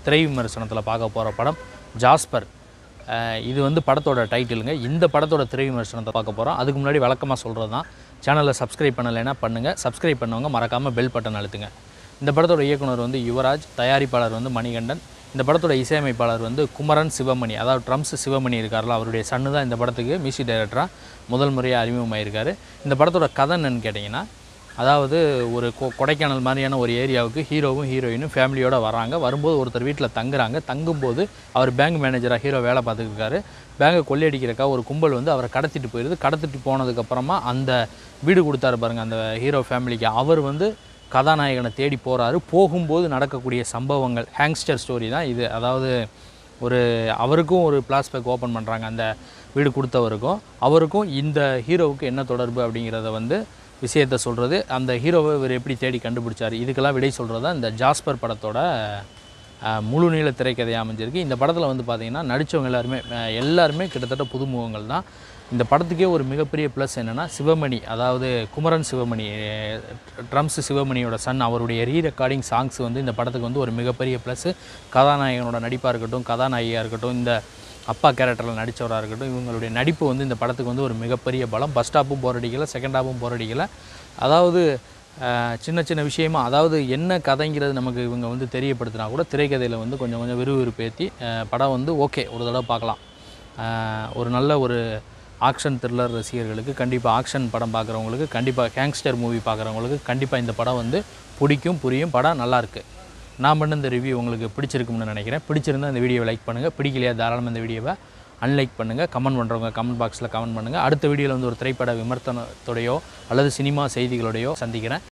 திரை விமர்சனத்தில் பார்க்க போகிற படம் ஜாஸ்பர் அஹ் இது வந்து படத்தோட டைட்டிலுங்க இந்த படத்தோட திரை விமர்சனத்தை பார்க்க போகிறோம் அதுக்கு முன்னாடி வழக்கமாக சொல்கிறது தான் சேனலை சப்ஸ்கிரைப் பண்ணலைன்னா பண்ணுங்கள் சப்ஸ்கிரைப் பண்ணவங்க மறக்காமல் பெல் பட்டன் அழுத்துங்க இந்த படத்தோட இயக்குனர் வந்து யுவராஜ் தயாரிப்பாளர் வந்து மணிகண்டன் இந்த படத்தோட இசையமைப்பாளர் வந்து குமரன் சிவமணி அதாவது ட்ரம்ஸ் சிவமணி இருக்கார்ல அவருடைய சன்னு தான் இந்த படத்துக்கு மியூசிக் டைரக்டராக முதல் முறையாக அறிமுகமாயிருக்காரு இந்த படத்தோட கதை என்னன்னு கேட்டிங்கன்னா அதாவது ஒரு கொ கொடைக்கானல் மாதிரியான ஒரு ஏரியாவுக்கு ஹீரோவும் ஹீரோயினும் ஃபேமிலியோடு வராங்க வரும்போது ஒருத்தர் வீட்டில் தங்குறாங்க தங்கும்போது அவர் பேங்க் மேனேஜராக ஹீரோ வேலை பார்த்துட்டு இருக்காரு பேங்கை கொள்ளையடிக்கிறக்கா ஒரு கும்பல் வந்து அவரை கடத்திட்டு போயிடுது கடத்திட்டு போனதுக்கப்புறமா அந்த வீடு கொடுத்தாரு பாருங்க அந்த ஹீரோ ஃபேமிலிக்கு அவர் வந்து கதாநாயகனை தேடி போகிறாரு போகும்போது நடக்கக்கூடிய சம்பவங்கள் ஹேங்ஸ்டர் ஸ்டோரி தான் இது அதாவது ஒரு அவருக்கும் ஒரு பிளாஸ்பேக் ஓப்பன் பண்ணுறாங்க அந்த வீடு கொடுத்தவருக்கும் அவருக்கும் இந்த ஹீரோவுக்கு என்ன தொடர்பு அப்படிங்கிறத வந்து விஷயத்த சொல்கிறது அந்த ஹீரோவை இவர் எப்படி தேடி கண்டுபிடிச்சார் இதுக்கெல்லாம் விடை சொல்கிறது தான் இந்த ஜாஸ்பர் படத்தோட அஹ், முழு நீள திரைக்கதையாக அமைஞ்சிருக்கு இந்த படத்தில் வந்து பார்த்திங்கன்னா நடித்தவங்க எல்லாருமே அஹ், எல்லாருமே கிட்டத்தட்ட புதுமுகங்கள் தான் இந்த படத்துக்கே ஒரு மிகப்பெரிய ப்ளஸ் என்னென்னா சிவமணி அதாவது குமரன் சிவமணி ட்ரம்ஸ் சிவமணியோட சன் அவருடைய ரீ ரெக்கார்டிங் சாங்ஸ் வந்து இந்த படத்துக்கு வந்து ஒரு மிகப்பெரிய ப்ளஸ்ஸு கதாநாயகனோட நடிப்பாக இருக்கட்டும் கதாநாயகியாக இருக்கட்டும் இந்த அப்பா கேரக்டரில் நடித்தவராக இருக்கட்டும் இவங்களுடைய நடிப்பு வந்து இந்த படத்துக்கு வந்து ஒரு மிகப்பெரிய பலம் ஃபஸ்ட் ஹாப்பும் போர் அடிக்கல செகண்ட் ஹாப்பும் போர் அடிக்கல அதாவது அஹ், சின்ன சின்ன விஷயமா அதாவது என்ன கதைங்கிறது நமக்கு இவங்க வந்து தெரியப்படுத்தினா கூட திரைக்கதையில் வந்து கொஞ்சம் கொஞ்சம் விறுவிறுப்பேற்றி அஹ், படம் வந்து ஓகே ஒரு தடவை பார்க்கலாம் அஹ், ஒரு நல்ல ஒரு ஆக்ஷன் த்ரில்லர் ரசிகர்களுக்கு கண்டிப்பாக ஆக்ஷன் படம் பார்க்குறவங்களுக்கு கண்டிப்பாக கேங்ஸ்டர் மூவி பார்க்குறவங்களுக்கு கண்டிப்பாக இந்த படம் வந்து பிடிக்கும் புரியும் படம் நல்லாயிருக்கு நான் பண்ண இந்த ரிவ்யூ உங்களுக்கு பிடிச்சிருக்கும்னு நினைக்கிறேன் பிடிச்சிருந்தா இந்த வீடியோவை லைக் பண்ணுங்கள் பிடிக்கலையா தாராளமாக இந்த வீடியோவை அன்லைக் பண்ணுங்கள் கமெண்ட் பண்ணுறவங்க கமெண்ட் பாக்ஸில் கமெண்ட் பண்ணுங்கள் அடுத்த வீடியோவில் வந்து ஒரு திரைப்பட விமர்சனத்தோடையோ அல்லது சினிமா செய்திகளோடையோ சந்திக்கிறேன்